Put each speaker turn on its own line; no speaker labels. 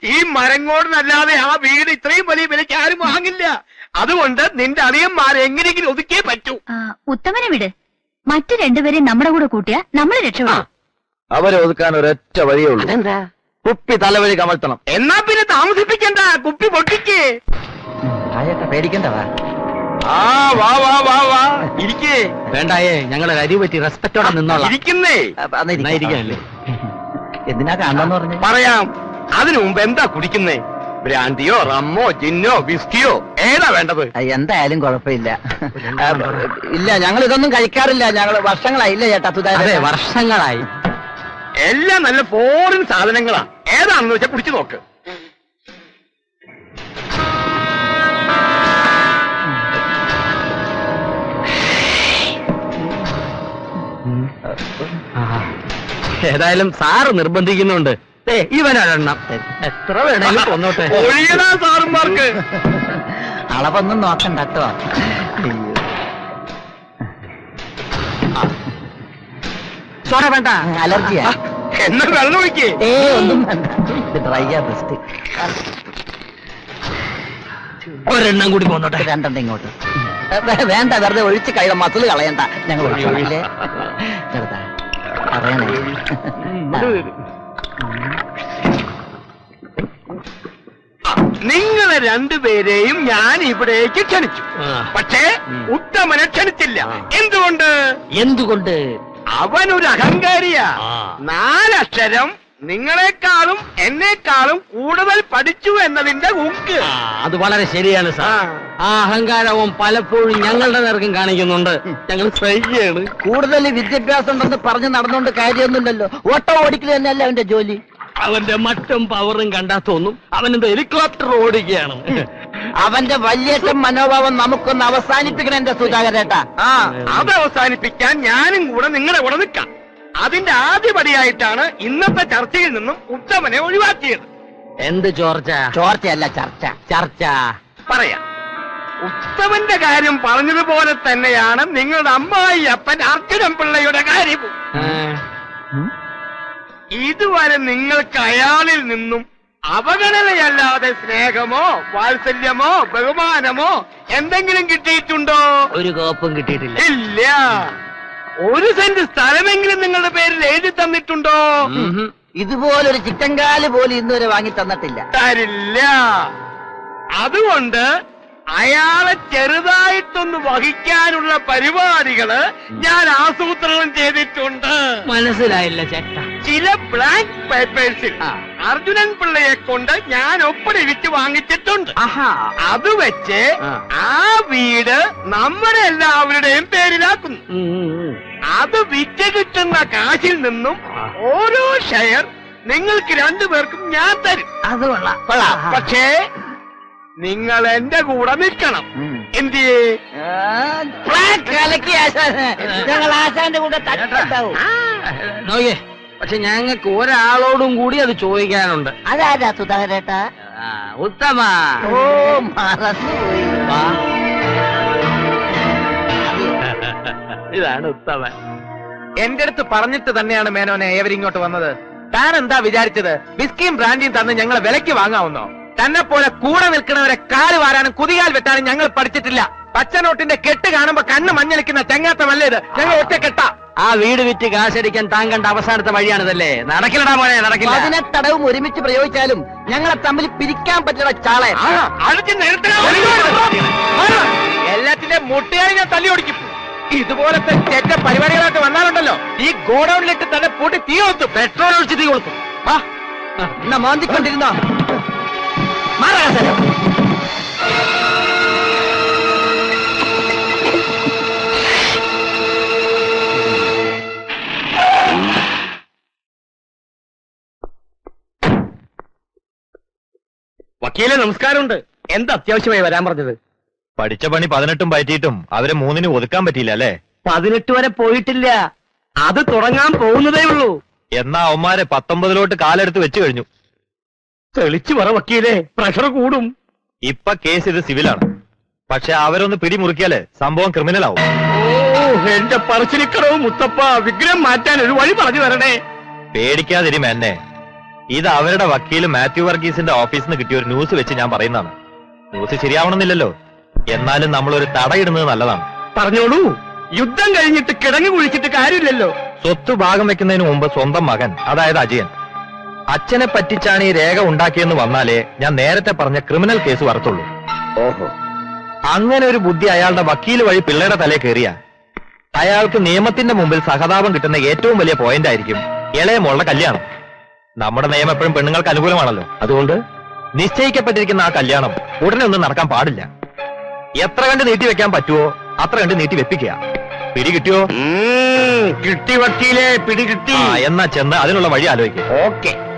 ഈ മരങ്ങോടിനല്ലാതെ ആ വീട് ഇത്രയും വലിയ വിലയ്ക്ക് ആരും വാങ്ങില്ല അതുകൊണ്ട് നിന്റെ അളിയന്മാരെ എങ്ങനെയെങ്കിലും ഒതുക്കിയേ പറ്റൂ
ആ, ഉത്തമനെ വിട് മറ്റു രണ്ടുപേരെയും നമ്മുടെ കൂടെ കൂട്ടിയാ നമ്മൾ രക്ഷപ്പെടും
അവരെ ഒതുക്കാൻ ഒരൊറ്റ വഴിയേ ഉള്ളൂ
അതെന്താ
കുപ്പി തലവഴി കമഴ്ത്തണം
എന്നാ പിന്നെ താമസിപ്പിക്കണ്ട കുപ്പി പൊട്ടിക്കേ
പേടിക്കണ്ടവാ
ആ വാ വാ വാ വാ ഇരിക്കേ
വേണ്ടായേ ഞങ്ങളെ അരി പറ്റി റെസ്പെക്റ്റോടെ നിന്നോളാം
ഇരിക്കുന്നേ
ഇരിക്കാനല്ലേ എന്തിനാ കാണാന്ന് പറഞ്ഞു
പറയാം അതിനു മുമ്പ് എന്താ കുടിക്കുന്നേ ബ്രാൻഡിയോ റമ്മോ ജിന്നോ വിസ്കിയോ ഏതാ വേണ്ടത്
എന്തായാലും കുഴപ്പമില്ല ആ, ഇല്ല ഞങ്ങൾ ഇതൊന്നും കഴിക്കാറില്ല ഞങ്ങൾ വർഷങ്ങളായി ഇല്ല ചേട്ടാ അതെ വർഷങ്ങളായി
എല്ലാം നല്ല ഫോറിൻ സാധനങ്ങളാ ഏതാണെന്ന് വെച്ചാൽ കുടിച്ചു നോക്ക്
ഏതായാലും സാറ് നിർബന്ധിക്കുന്നുണ്ട് ഇവനൊരെണ്ണം എത്ര വേണേലും കൊന്നോട്ടെ
ഒഴിയണ സാറുമാർക്ക്
അളവൊന്നും നോക്കണ്ട കേട്ടോ സോഡ വേണ്ട അലർജിയാ
എന്നാ വെള്ളം ഒഴിക്കേ
ഏ ഒന്നും വേണ്ട ഇത് ഡ്രൈയാ ബെസ്റ്റ് ഒരെണ്ണം കൂടി പോന്നോട്ടെ രണ്ടെണ്ണം ഇങ്ങോട്ട് വേ- വേണ്ട വെറുതെ ഒഴിച്ച് കഴിയാം മസിൽ കളയണ്ട ഞങ്ങൾ ഒഴിച്ചോളാം. ചെറുതാ പറയണേ
നിങ്ങളെ രണ്ടുപേരെയും ഞാൻ ഇവിടേക്ക് ക്ഷണിച്ചു പക്ഷേ ഉത്തമനെ ക്ഷണിച്ചില്ല എന്തുകൊണ്ട്
എന്തുകൊണ്ട്
അവനൊരു അഹങ്കാരിയാ നാലക്ഷരം നിങ്ങളെക്കാളും എന്നെക്കാളും കൂടുതൽ പഠിച്ചു എന്നതിന്റെ ഊക്ക്
അത് വളരെ ശരിയാണ് സാർ ആ അഹങ്കാരവും പലപ്പോഴും ഞങ്ങളുടെ നേർക്കും കാണിക്കുന്നുണ്ട് ഞങ്ങൾ സഹിക്കുകയാണ് കൂടുതൽ വിദ്യാഭ്യാസം ഉണ്ടെന്ന് പറഞ്ഞ് നടന്നുകൊണ്ട് കാര്യമൊന്നുമില്ലല്ലോ ഓട്ടോ ഓടിക്കൽ തന്നെയല്ല അവന്റെ ജോലി അവന്റെ മറ്റും പവറും കണ്ടാ തോന്നും അവനെന്താ ഹെലികോപ്റ്റർ ഓടിക്കുകയാണ് അവന്റെ വലിയേറ്റം മനോഭാവം നമുക്കൊന്ന് അവസാനിപ്പിക്കണം എന്റെ സുധാകരേട്ടാ
ആ അത് അവസാനിപ്പിക്കാൻ ഞാനും കൂടെ നിങ്ങളുടെ കൂടെ നിൽക്കാം അതിന്റെ ആദ്യപടിയായിട്ടാണ് ഇന്നത്തെ ചർച്ചയിൽ നിന്നും ഉത്തമനെ ഒഴിവാക്കിയത്
എന്ത് ചോർച്ച ചോർച്ചയല്ല ചർച്ച ചർച്ച
പറയാം ഉത്തമന്റെ കാര്യം പറഞ്ഞതുപോലെ തന്നെയാണ് നിങ്ങളുടെ അമ്മായി അപ്പൻ അർജുനൻ പിള്ളയുടെ കാര്യവും ഇതുവരെ നിങ്ങൾക്ക് അയാളിൽ നിന്നും അവഗണനയല്ലാതെ സ്നേഹമോ വാത്സല്യമോ ബഹുമാനമോ എന്തെങ്കിലും കിട്ടിയിട്ടുണ്ടോ
ഒരു കോപ്പും കിട്ടിയിട്ടില്ല
ഇല്ല ഒരു സെന്റ് സ്ഥലമെങ്കിലും നിങ്ങളുടെ പേരിൽ എഴുതി തന്നിട്ടുണ്ടോ
ഇതുപോലൊരു ചിക്കൻ കാല് പോലും ഇന്നുവരെ വാങ്ങി തന്നിട്ടില്ല
തരില്ല അതുകൊണ്ട് അയാളെ ചെറുതായിട്ടൊന്ന് വഹിക്കാനുള്ള പരിപാടികള് ഞാൻ ആസൂത്രണം ചെയ്തിട്ടുണ്ട്
മനസ്സിലായില്ല ചേട്ടാ
ചില ബ്ലാങ്ക് പേപ്പേഴ്സിൽ അർജുനൻ പിള്ളയെ കൊണ്ട് ഞാൻ ഒപ്പിടിവിച്ച് വാങ്ങിച്ചിട്ടുണ്ട് അത് വെച്ച് ആ വീട് നമ്മുടെ എല്ലാവരുടെയും പേരിലാക്കുന്നു അത് വിറ്റ് കിട്ടുന്ന കാശിൽ നിന്നും ഓരോ ഷെയർ നിങ്ങൾക്ക് രണ്ടുപേർക്കും ഞാൻ തരും
അത്
കൊള്ളാം. പക്ഷേ നിങ്ങൾ എന്റെ കൂടെ നിൽക്കണം എന്തിയേ
ഞങ്ങൾ ആശാന്റെ കൂടെ തട്ടുണ്ടാവും നോക്കിയേ പക്ഷെ ഞങ്ങൾക്ക് ഒരാളോടും കൂടി അത് ചോദിക്കാനുണ്ട് അതാരാ സുധാകരേട്ടാ ഉത്തമ ഓ മറന്നുപോയി ഇതാണ് ഉത്തമൻ
എന്റെ അടുത്ത് പറഞ്ഞിട്ട് തന്നെയാണ് മേനോനെ ഏവരിങ്ങോട്ട് വന്നത് താൻ എന്താ വിചാരിച്ചത് ബിസ്കിയും ബ്രാൻഡിയും തന്ന് ഞങ്ങളെ വിലയ്ക്ക് വാങ്ങാവുന്നോ തന്നെ പോലെ കൂടെ നിൽക്കുന്നവരെ കാല് വാരാനും കുതികാൽ വെട്ടാനും ഞങ്ങൾ പഠിച്ചിട്ടില്ല പച്ചനോട്ടിന്റെ കെട്ട് കാണുമ്പോ കണ്ണ് മഞ്ഞളിക്കുന്ന ചെങ്ങാത്തമല്ലേ ഇത് ഞങ്ങൾ ഒറ്റ കെട്ടാ
ആ വീട് വിറ്റ് കാശടിക്കാൻ താൻ കണ്ട അവസാനത്തെ വഴിയാണിതല്ലേ നടക്കില്ലടാ മോനെ നടക്കില്ല
പതിനെട്ടടവും ഒരുമിച്ച് പ്രയോഗിച്ചാലും ഞങ്ങളെ തമ്മിൽ പിരിക്കാൻ പറ്റുന്ന ചാളെ എല്ലാത്തിന്റെ മുട്ടുകാരി ഞാൻ തല്ലി ഓടിക്കും ഇതുപോലത്തെ ചെറ്റ പരിപാടികളൊക്കെ വന്നാലുണ്ടല്ലോ ഈ ഗോഡൌണിലിട്ട് തന്നെ പൂട്ടി തീ കൊടുത്തു
പെട്രോൾ ഒഴിച്ച് തീ കൊടുത്തു
ആ എന്നാ മാന്തിക്കൊണ്ടിരുന്നോ മാറാ
വക്കീലെ നമസ്കാരമുണ്ട് എന്താ അത്യാവശ്യമായി വരാൻ പറഞ്ഞത്
പഠിച്ച പണി പതിനെട്ടും പറ്റിയിട്ടും അവരെ മൂന്നിന് ഒതുക്കാൻ പറ്റിയില്ല അല്ലേ
പതിനെട്ട് വരെ പോയിട്ടില്ല അത് തുടങ്ങാൻ പോകുന്നതേ ഉള്ളൂ
എന്നാ അവന്മാരെ പത്തൊമ്പതിലോട്ട് കാലെടുത്ത് വെച്ചു കഴിഞ്ഞു
തെളിച്ചു പറ വക്കീലെ പ്രഷർ കൂടും
ഇപ്പൊ കേസ് ഇത് സിവിലാണ് പക്ഷെ അവരൊന്ന് പിടിമുറുക്കിയാല് സംഭവം ക്രിമിനൽ ആവും
ഓ എന്റെ പറശ്ശിനിക്കടവ് മുത്തപ്പ വിഗ്രഹം മാറ്റാൻ ഒരു വഴി പറഞ്ഞു തരണേ
പേടിക്കാതിരും എന്നെ ഇത് അവരുടെ വക്കീൽ മാത്യു വർഗീസിന്റെ ഓഫീസിൽ നിന്ന് കിട്ടിയ ഒരു ന്യൂസ് വെച്ച് ഞാൻ പറയുന്നതാണ് ന്യൂസ് ശരിയാവണമെന്നില്ലല്ലോ എന്നാലും നമ്മൾ ഒരു തടയിടുന്നത് നല്ലതാണ്
പറഞ്ഞോളൂ യുദ്ധം കഴിഞ്ഞിട്ട് കിടങ്ങി കുഴിച്ചിട്ട് കാര്യമില്ലല്ലോ
സ്വത്ത് ഭാഗം വെക്കുന്നതിന് മുമ്പ് സ്വന്തം മകൻ അതായത് അജയൻ അച്ഛനെ പറ്റിച്ചാണ് ഈ രേഖ ഉണ്ടാക്കിയെന്ന് വന്നാലേ ഞാൻ നേരത്തെ പറഞ്ഞ ക്രിമിനൽ കേസ് വരത്തുള്ളൂ
ഓഹോ
അങ്ങനെ ഒരു ബുദ്ധി അയാളുടെ വക്കീൽ വഴി പിള്ളയുടെ തലേ കയറിയ അയാൾക്ക് നിയമത്തിന്റെ മുമ്പിൽ സഹതാപം കിട്ടുന്ന ഏറ്റവും വലിയ പോയിന്റ് ആയിരിക്കും ഇളയ മോളുടെ കല്യാണം നമ്മുടെ നിയമം എപ്പോഴും പെണ്ണുങ്ങൾക്ക് അനുകൂലമാണല്ലോ അതുകൊണ്ട് നിശ്ചയിക്കപ്പെട്ടിരിക്കുന്ന ആ കല്യാണം ഉടനെ ഒന്നും നടക്കാൻ പാടില്ല എത്ര കണ്ട് നീട്ടി വെക്കാൻ പറ്റുമോ അത്ര കണ്ട് നീട്ടി വെപ്പിക്കുക പിടി കിട്ടിയോ
കിട്ടി വക്കീലെ പിടി കിട്ടി
ആ എന്നാ ചെന്ന് അതിനുള്ള വഴി ആലോചിക്കുക
ഓക്കെ